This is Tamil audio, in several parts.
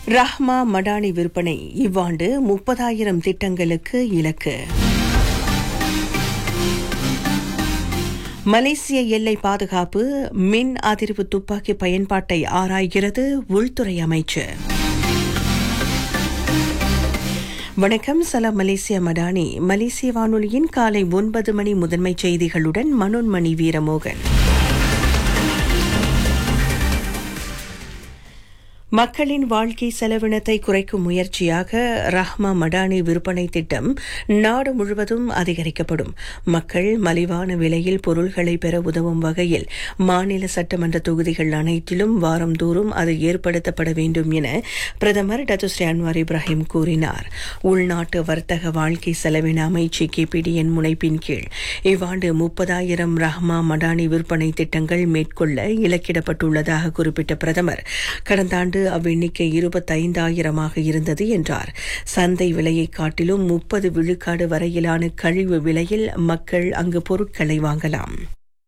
ரஹ்மா மடானி விற்பனை இவ்வாண்டு முப்பதாயிரம் திட்டங்களுக்கு இலக்கு மலேசிய எல்லை பாதுகாப்பு மின் அதிர்வு துப்பாக்கி பயன்பாட்டை ஆராய்கிறது உள்துறை அமைச்சு வணக்கம் சலாம் மலேசிய மடானி மலேசிய வானொலியின் காலை ஒன்பது மணி முதன்மை செய்திகளுடன் மனோன்மணி வீரமோகன் மக்களின் வாழ்க்கை செலவினத்தை குறைக்கும் முயற்சியாக ரஹ்மா மடானி விற்பனை திட்டம் நாடு முழுவதும் அதிகரிக்கப்படும் மக்கள் மலிவான விலையில் பொருள்களை பெற உதவும் வகையில் மாநில சட்டமன்ற தொகுதிகள் அனைத்திலும் வாரந்தோறும் அது ஏற்படுத்தப்பட வேண்டும் என பிரதமர் டத்துஸ்ரீ அன்வார் இப்ராஹிம் கூறினார் உள்நாட்டு வர்த்தக வாழ்க்கை செலவின அமைச்சு கேபிடிஎன் முனைப்பின் கீழ் இவ்வாண்டு முப்பதாயிரம் ரஹ்மா மடானி விற்பனை திட்டங்கள் மேற்கொள்ள இலக்கிடப்பட்டுள்ளதாக குறிப்பிட்ட பிரதமர் கடந்த ஆண்டு அவ்வெண்ணிக்கை இருபத்தைந்தாயிரமாக இருந்தது என்றார் சந்தை விலையை காட்டிலும் முப்பது விழுக்காடு வரையிலான கழிவு விலையில் மக்கள் அங்கு பொருட்களை வாங்கலாம்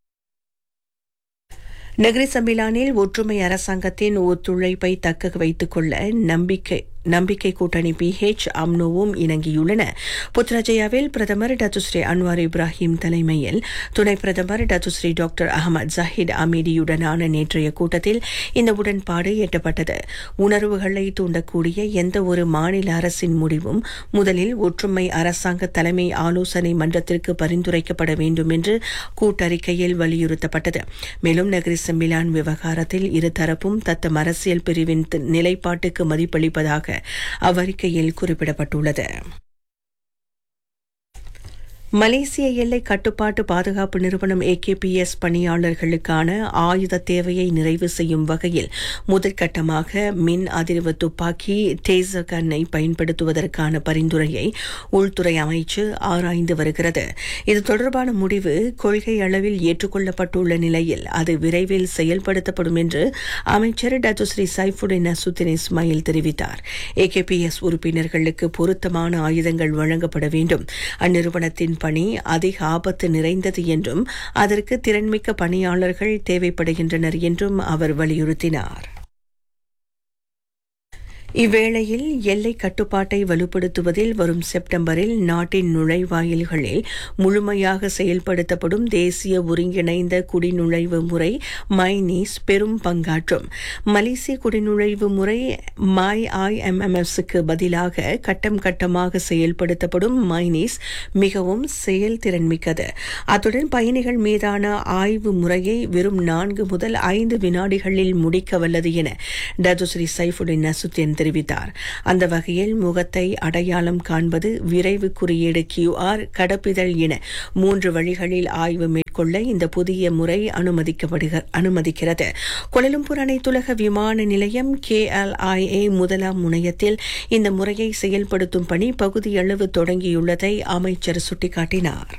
நகரி சம்பிலானில் ஒற்றுமை அரசாங்கத்தின் ஒத்துழைப்பை தக்க வைத்துக் கொள்ள நம்பிக்கை நம்பிக்கை கூட்டணி பி ஹெச் அம்னோவும் இணங்கியுள்ளன புத்ராஜயாவில் பிரதமர் டத்துஸ்ரீ அன்வார் இப்ராஹிம் தலைமையில் துணை பிரதமர் டத்துஸ்ரீ டாக்டர் அகமது ஜஹீத் அமீடியுடனான நேற்றைய கூட்டத்தில் இந்த உடன்பாடு எட்டப்பட்டது உணர்வுகளை தூண்டக்கூடிய எந்த ஒரு மாநில அரசின் முடிவும் முதலில் ஒற்றுமை அரசாங்க தலைமை ஆலோசனை மன்றத்திற்கு பரிந்துரைக்கப்பட வேண்டும் என்று கூட்டறிக்கையில் வலியுறுத்தப்பட்டது மேலும் நகரி செம்பிலான் விவகாரத்தில் இருதரப்பும் தத்தம் அரசியல் பிரிவின் நிலைப்பாட்டுக்கு மதிப்பளிப்பதாக அவ்வறிக்கையில் குறிப்பிடப்பட்டுள்ளது மலேசிய எல்லை கட்டுப்பாட்டு பாதுகாப்பு நிறுவனம் ஏகேபிஎஸ் பணியாளர்களுக்கான ஆயுத தேவையை நிறைவு செய்யும் வகையில் முதற்கட்டமாக மின் அதிர்வு துப்பாக்கி டேசர் கன்னை பயன்படுத்துவதற்கான பரிந்துரையை உள்துறை அமைச்சு ஆராய்ந்து வருகிறது இது தொடர்பான முடிவு கொள்கை அளவில் ஏற்றுக்கொள்ளப்பட்டுள்ள நிலையில் அது விரைவில் செயல்படுத்தப்படும் என்று அமைச்சர் டத்துஸ்ரீ சைஃபுடின் நசுத்தின் இஸ்மாயில் தெரிவித்தார் ஏகேபிஎஸ் உறுப்பினர்களுக்கு பொருத்தமான ஆயுதங்கள் வழங்கப்பட வேண்டும் அந்நிறுவனத்தின் பணி அதிக ஆபத்து நிறைந்தது என்றும் அதற்கு திறன்மிக்க பணியாளர்கள் தேவைப்படுகின்றனர் என்றும் அவர் வலியுறுத்தினார் இவ்வேளையில் எல்லை கட்டுப்பாட்டை வலுப்படுத்துவதில் வரும் செப்டம்பரில் நாட்டின் நுழைவாயில்களில் முழுமையாக செயல்படுத்தப்படும் தேசிய ஒருங்கிணைந்த குடிநுழைவு முறை மைனீஸ் பெரும் பங்காற்றும் மலேசிய குடிநுழைவு முறை மை ஐஎம்எம்எஸ்க்கு பதிலாக கட்டம் கட்டமாக செயல்படுத்தப்படும் மைனீஸ் மிகவும் செயல்திறன் மிக்கது அத்துடன் பயணிகள் மீதான ஆய்வு முறையை வெறும் நான்கு முதல் ஐந்து வினாடிகளில் முடிக்க வல்லது என டதுஸ்ரீ சைஃபுடின் நசுத்தின் தெரிவித்தார் அந்த வகையில் முகத்தை அடையாளம் காண்பது விரைவு குறியீடு கியூஆர் கடப்பிதழ் என மூன்று வழிகளில் ஆய்வு மேற்கொள்ள இந்த புதிய முறை அனுமதிக்கப்படுக அனுமதிக்கிறது கொலலும்பூர் அனைத்துலக விமான நிலையம் கேஎல்ஐஏ முதலாம் முனையத்தில் இந்த முறையை செயல்படுத்தும் பணி பகுதியளவு தொடங்கியுள்ளதை அமைச்சர் சுட்டிக்காட்டினார்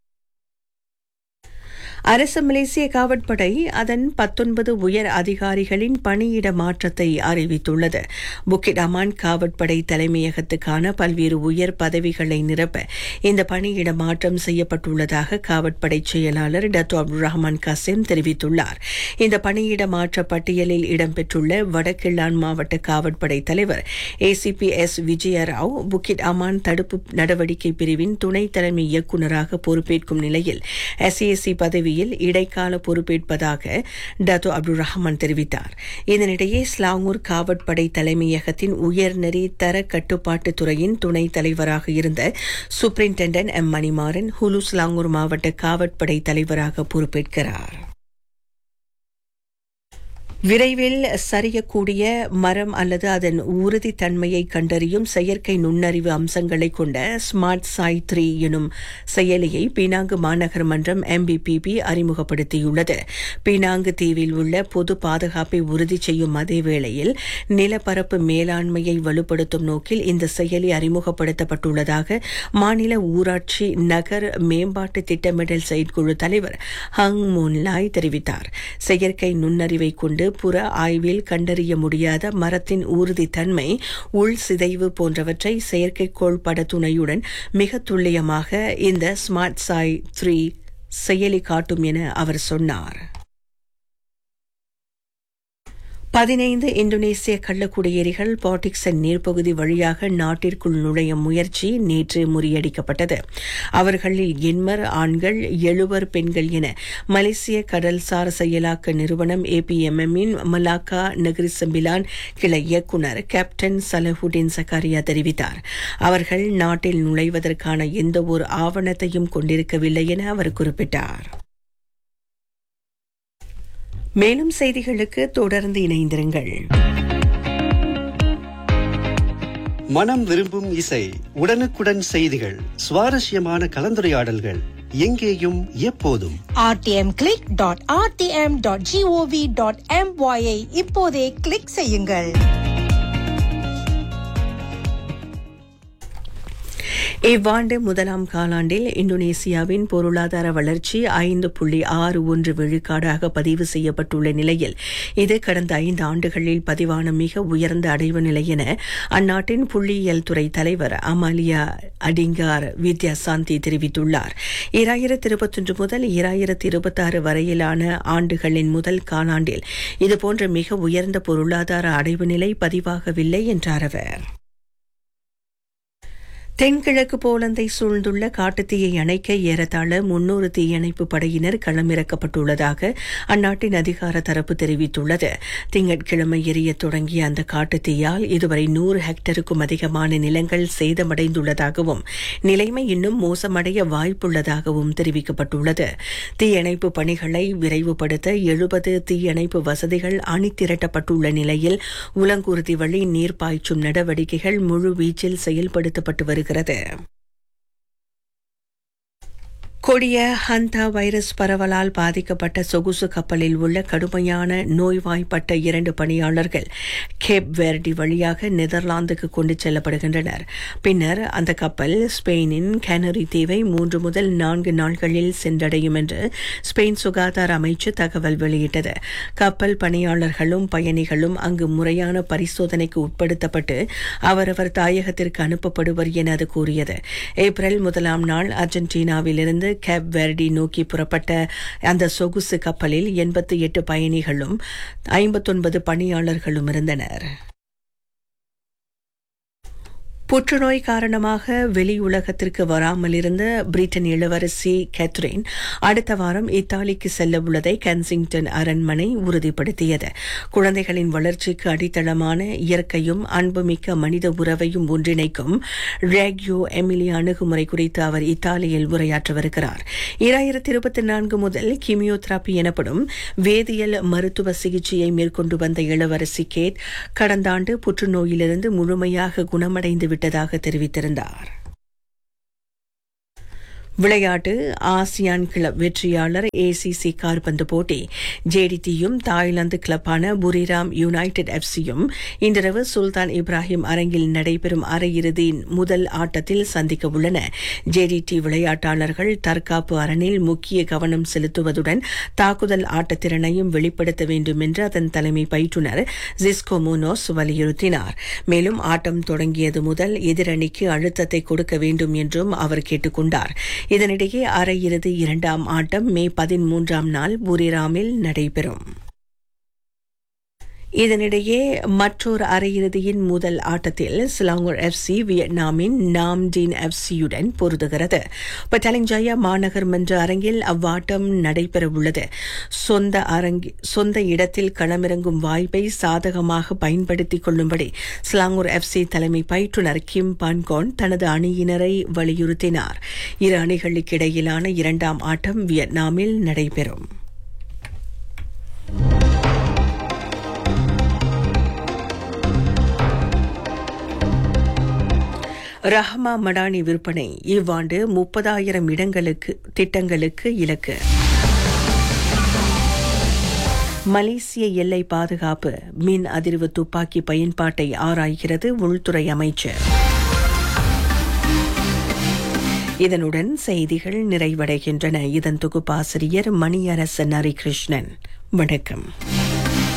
அரசு மலேசிய காவற்படை அதன் பத்தொன்பது உயர் அதிகாரிகளின் பணியிட மாற்றத்தை அறிவித்துள்ளது புக்கிட் அமான் காவற்படை தலைமையகத்துக்கான பல்வேறு உயர் பதவிகளை நிரப்ப இந்த பணியிட மாற்றம் செய்யப்பட்டுள்ளதாக காவற்படை செயலாளர் டத்தோ அப்துல் ரஹ்மான் கசீம் தெரிவித்துள்ளார் இந்த பணியிட மாற்ற பட்டியலில் இடம்பெற்றுள்ள வடகிழான் மாவட்ட காவற்படை தலைவர் ACP S Vijayarao Bukit Aman தடுப்பு நடவடிக்கை பிரிவின் துணை தலைமை இயக்குநராக பொறுப்பேற்கும் நிலையில் எஸ்ஏசி பதவி பதவியில் இடைக்கால பொறுப்பேற்பதாக டத்தோ அப்துல் ரஹ்மான் தெரிவித்தார் இதனிடையே ஸ்லாங்கூர் காவற்படை தலைமையகத்தின் உயர்நெறி தர கட்டுப்பாட்டு துறையின் துணைத் தலைவராக இருந்த superintendent M Manimaran Hulu Selangor மாவட்ட காவற்படை தலைவராக பொறுப்பேற்கிறார் விரைவில் சரியக்கூடிய மரம் அல்லது அதன் உறுதித்தன்மையை கண்டறியும் செயற்கை நுண்ணறிவு அம்சங்களை கொண்ட ஸ்மார்ட் சாய் த்ரீ எனும் செயலியை பீனாங்கு மாநகர் மன்றம் எம்பிபிபி அறிமுகப்படுத்தியுள்ளது பீனாங்கு தீவில் உள்ள பொது பாதுகாப்பை உறுதி செய்யும் அதே வேளையில் நிலப்பரப்பு மேலாண்மையை வலுப்படுத்தும் நோக்கில் இந்த செயலி அறிமுகப்படுத்தப்பட்டுள்ளதாக மாநில ஊராட்சி நகர் மேம்பாட்டு திட்டமிடல் செயற்குழு தலைவர் ஹங் முன்லாய் தெரிவித்தார் செயற்கை நுண்ணறிவை கொண்டு புற ஆய்வில் கண்டறிய முடியாத மரத்தின் உறுதித்தன்மை உள் சிதைவு போன்றவற்றை செயற்கைக்கோள் படத்துணையுடன் மிக துல்லியமாக இந்த ஸ்மார்ட் சாய் த்ரீ செயலி காட்டும் என அவர் சொன்னார் பதினைந்து இந்தோனேசிய கள்ளக்குடியேறிகள் பாட்டிக்சன் நீர்ப்பகுதி வழியாக நாட்டிற்குள் நுழைய முயற்சி நேற்று முறியடிக்கப்பட்டது அவர்களில் எண்மர் ஆண்கள் எழுவர் பெண்கள் என மலேசிய கடல்சார் செயலாக்க நிறுவனம் ஏபிஎம்எம்மின் மலாக்கா நகரி சம்பிலான் கிளை இயக்குநர் கேப்டன் சலஹுடின் சக்காரியா தெரிவித்தார் அவர்கள் நாட்டில் நுழைவதற்கான எந்த ஒரு ஆவணத்தையும் கொண்டிருக்கவில்லை என அவர் குறிப்பிட்டார் மேலும் செய்திகளுக்கு தொடர்ந்து இணைந்திருங்கள் மனம் விரும்பும் இசை உடனுக்குடன் செய்திகள் சுவாரஸ்யமான கலந்துரையாடல்கள் எங்கேயும் எப்போதும் rtm.rtm.gov.my ஐ இப்போதே கிளிக் செய்யுங்கள் இவ்வாண்டு முதலாம் காலாண்டில் இந்தோனேசியாவின் பொருளாதார வளர்ச்சி ஐந்து புள்ளி ஆறு ஒன்று விழுக்காடாக பதிவு செய்யப்பட்டுள்ள நிலையில் இது கடந்த ஐந்து ஆண்டுகளில் பதிவான மிக உயர்ந்த அடைவு நிலை என அந்நாட்டின் புள்ளியியல் துறை தலைவர் அமாலியா அடிங்கார் வித்யாசாந்தி தெரிவித்துள்ளார் இராயிரத்தி இருபத்தொன்று முதல் இராயிரத்தி இருபத்தாறு வரையிலான ஆண்டுகளின் முதல் காலாண்டில் இதுபோன்ற மிக உயர்ந்த பொருளாதார அடைவு நிலை பதிவாகவில்லை என்றார் அவர் தென்கிழக்கு போலந்தை சூழ்ந்துள்ள காட்டுத்தீயை அணைக்க ஏறத்தாழ முன்னூறு தீயணைப்பு படையினர் களமிறக்கப்பட்டுள்ளதாக அந்நாட்டின் அதிகார தரப்பு தெரிவித்துள்ளது திங்கட்கிழமை எரிய தொடங்கிய அந்த காட்டுத்தீயால் இதுவரை நூறு ஹெக்டருக்கும் அதிகமான நிலங்கள் சேதமடைந்துள்ளதாகவும் நிலைமை இன்னும் மோசமடைய வாய்ப்புள்ளதாகவும் தெரிவிக்கப்பட்டுள்ளது தீயணைப்பு பணிகளை விரைவுபடுத்த எழுபது தீயணைப்பு வசதிகள் அணிதிரட்டப்பட்டுள்ள நிலையில் உலங்கூர்தி வழி நீர் பாய்ச்சும் நடவடிக்கைகள் முழு வீச்சில் செயல்படுத்தப்பட்டு வருகிறது வருகிறது கொடிய ஹந்தா வைரஸ் பரவலால் பாதிக்கப்பட்ட சொகுசு கப்பலில் உள்ள கடுமையான நோய்வாய்ப்பட்ட இரண்டு பணியாளர்கள் கேப் வெர்டி வழியாக நெதர்லாந்துக்கு கொண்டு செல்லப்படுகின்றனர் பின்னர் அந்த கப்பல் ஸ்பெயினின் கேனரி தீவை மூன்று முதல் நான்கு நாட்களில் சென்றடையும் என்று ஸ்பெயின் சுகாதார அமைச்சு தகவல் வெளியிட்டது கப்பல் பணியாளர்களும் பயணிகளும் அங்கு முறையான பரிசோதனைக்கு உட்படுத்தப்பட்டு அவரவர் தாயகத்திற்கு அனுப்பப்படுவர் என அது கூறியது ஏப்ரல் முதலாம் நாள் அர்ஜென்டினாவிலிருந்து கேப் வெர்டி நோக்கி புறப்பட்ட அந்த சொகுசு கப்பலில் எண்பத்தி எட்டு பயணிகளும் ஐம்பத்தொன்பது பணியாளர்களும் இருந்தனர் புற்றுநோய் காரணமாக வெளி உலகத்திற்கு வராமல் இருந்த பிரிட்டன் இளவரசி கேத்ரின் அடுத்த வாரம் இத்தாலிக்கு செல்ல உள்ளதை கன்சிங்டன் அரண்மனை உறுதிப்படுத்தியது குழந்தைகளின் வளர்ச்சிக்கு அடித்தளமான இயற்கையும் அன்புமிக்க மனித உறவையும் ஒன்றிணைக்கும் ரேக்யோ எமிலி அணுகுமுறை குறித்து அவர் இத்தாலியில் உரையாற்றவிருக்கிறார் இராயிரத்தி இருபத்தி நான்கு முதல் கிமியோதெரபி எனப்படும் வேதியியல் மருத்துவ சிகிச்சையை மேற்கொண்டு வந்த இளவரசி கேட் கடந்த ஆண்டு புற்றுநோயிலிருந்து முழுமையாக குணமடைந்து விட்டதாக தெரிவித்திருந்தார் விளையாட்டு ஆசியான் கிளப் வெற்றியாளர் ஏசிசி கால்பந்து போட்டி ஜேடிடியும் தாய்லாந்து கிளப்பான புரிராம் யுனைடெட் எஃப்சியும் இன்றிரவு சுல்தான் இப்ராஹிம் அரங்கில் நடைபெறும் அரையிறுதியின் முதல் ஆட்டத்தில் சந்திக்க உள்ளன ஜேடிடி விளையாட்டாளர்கள் தற்காப்பு அரணில் முக்கிய கவனம் செலுத்துவதுடன் தாக்குதல் ஆட்டத்திறனையும் வெளிப்படுத்த வேண்டும் என்று அதன் தலைமை பயிற்றுநர் ஜிஸ்கோ மோனோஸ் வலியுறுத்தினார் மேலும் ஆட்டம் தொடங்கியது முதல் எதிரணிக்கு அழுத்தத்தை கொடுக்க வேண்டும் என்றும் அவர் கேட்டுக் கொண்டார் இதனிடையே அரையிறுதி இரண்டாம் ஆட்டம் மே பதிமூன்றாம் நாள் புரிராமில் நடைபெறும் இதனிடையே மற்றொரு அரையிறுதியின் முதல் ஆட்டத்தில் சிலாங்கூர் எஃப்சி வியட்நாமின் நாம்டீன் எஃப்சியுடன் பொருதுகிறது பட்டாலிங்ஜாயா மாநகர் மன்ற அரங்கில் அவ்வாட்டம் நடைபெறவுள்ளது சொந்த அரங்கி சொந்த இடத்தில் களமிறங்கும் வாய்ப்பை சாதகமாக பயன்படுத்திக் கொள்ளும்படி சிலாங்கூர் எஃப்சி தலைமை பயிற்றுநர் கிம் பான்கோன் தனது அணியினரை வலியுறுத்தினார் இரு அணிகளுக்கிடையிலான இரண்டாம் ஆட்டம் வியட்நாமில் நடைபெறும் ரஹ்மா மடானி விற்பனை இவ்வாண்டு முப்பதாயிரம் இடங்களுக்கு திட்டங்களுக்கு இலக்கு மலேசிய எல்லை பாதுகாப்பு மின் அதிர்வு துப்பாக்கி பயன்பாட்டை ஆராய்கிறது உள்துறை அமைச்சர் இதனுடன் செய்திகள் நிறைவடைகின்றன இதன் தொகுப்பாசிரியர் மணியரசன் ஹரிகிருஷ்ணன் வணக்கம்